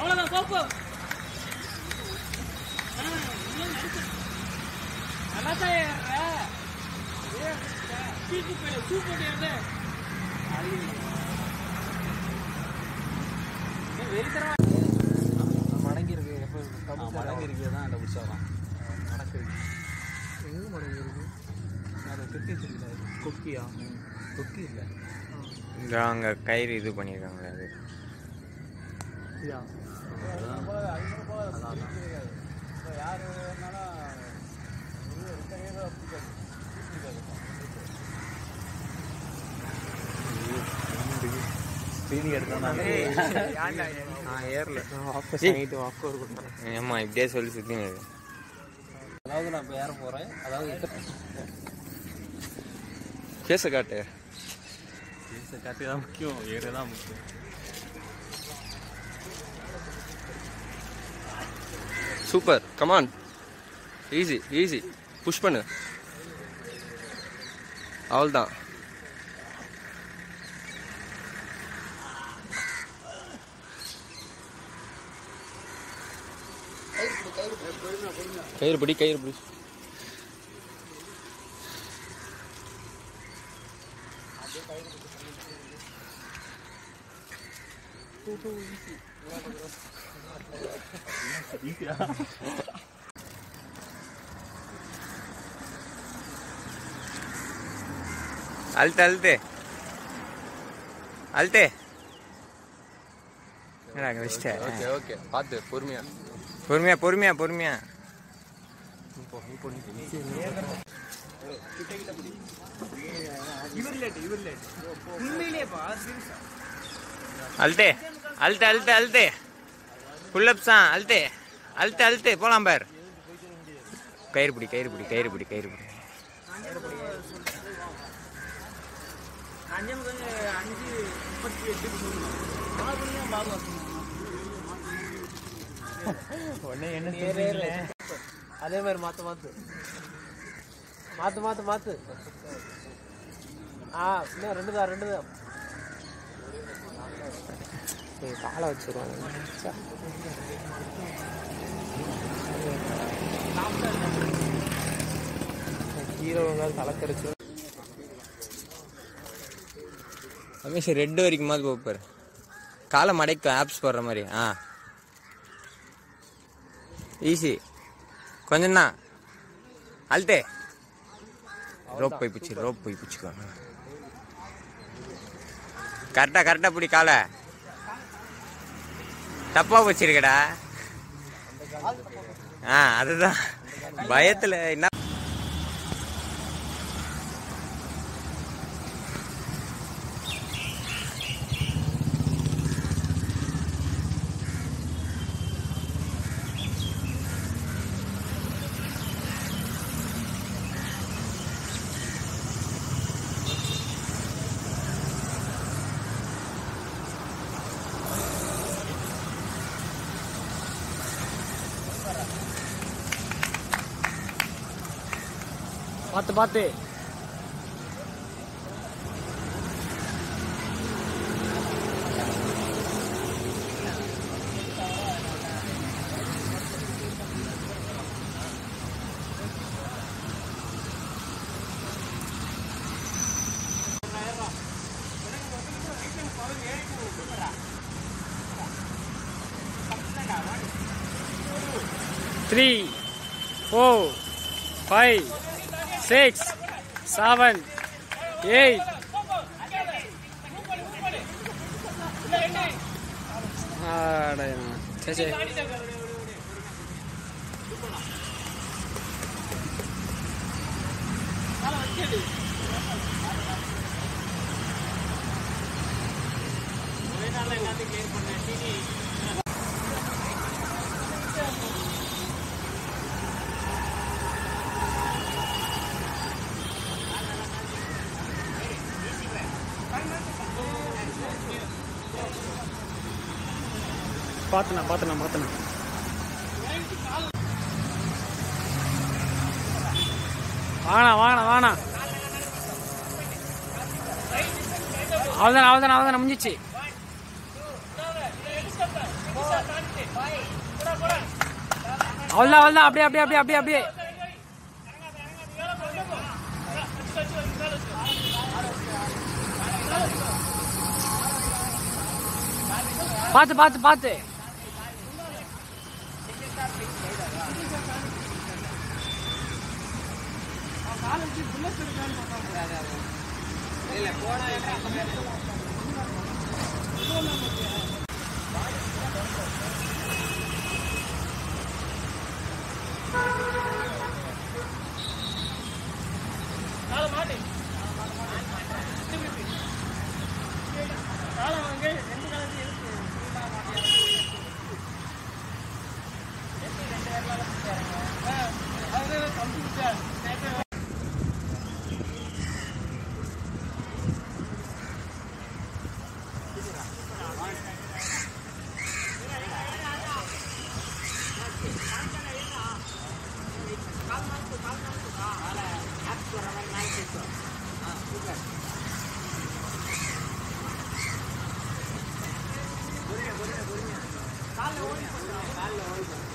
அவ்வளவுதான் சோப்பு ஆ, இன்னும் நடிச்சு. நல்லா தான் ஏறுற. ஏ, சீப்பு போயிடு, சூப் போட்டு ஏறுது. ஏ, வெறித்தனமா மடங்கி இருக்கு எப்போ மடங்கு இருக்கிறது தான் அந்த உற்சாகம் நடக்குது எங்க மடங்கி இருக்கு அது கெட்டி தெரியல கொக்கியா கொக்கி இல்லை இந்த அங்கே கயிறு இது பண்ணியிருக்காங்களே அது இதா ஸ்பீடிங் எடுத்தோம் நான் ஏறல வாபஸ் வாங்கிட்டு வாக்கு ஒரு கொடுத்தேன் ஏம்மா இப்படியே சொல்லி சுற்றி அதாவது நான் இப்போ ஏற போகிறேன் அதாவது கேஸை காட்டு கட்டி தான் முக்கியம் ஏறு தான் முக்கியம் super come on easy easy push பண்ணு அவ்வளோதான் கயிறு பிடி கயிறு பிடி அழுத்து அழுத்து அழுத்து என்னடா அங்கே வச்சிட்டேன் ஓகே ஓகே பார்த்து பொறுமையா பொறுமையா பொறுமையா பொறுமையா உண்மையிலேயேப்பா சீரியஸா அழுத்து அழுத்து அழுத்து அழுத்து புல்லப்ஸ் தான் அழுத்து அழுத்து அழுத்து போலாம் பார் கயிறு பிடி கயிறு பிடி கயிறு பிடி கயிறு பிடி அஞ்சு முதல் அஞ்சு முப்பத்தி எட்டுக்கு சொல்லணும் ஆறு மணி தான் பாபு அதே மாதிரி மாத்து மாத்து மாத்து மாத்து மாத்து ஆ இன்னும் ரெண்டு தான் ரெண்டு தான் காலை வச்சிருவாங்க ஹீரோங்க தலைக்கரிச்சு ரமேஷ் ரெட்டு வரைக்குமாவது போப்பார் காலை மடைக்கும் ஆப்ஸ் போடுற மாதிரி ஆ ஈஸி கொஞ்சம் தான் அழுத்தே ரோப் போய் பிடிச்சி ரோப் போய் பிடிச்சிக்கோ கரெக்டாக கரெக்டாக பிடி காலை தப்பாக வச்சிருக்கடா ஆ அதுதான் பயத்தில் என்ன பார்த்து பார்த்து three four five six seven eight சரி சரி பார்த்துண்ணா பார்த்துண்ணா பார்த்துண்ணா வாங்கண்ணா வாங்கண்ணா வாங்கண்ணா அவ்வளோதானே அவ்வளோதானே அவ்வளோதானே முடிஞ்சிச்சு அவ்வளோதான் அவ்வளோதான் அப்படியே அப்படியே அப்படியே அப்படியே அப்படியே பார்த்து பார்த்து பார்த்து காலைல ஓடி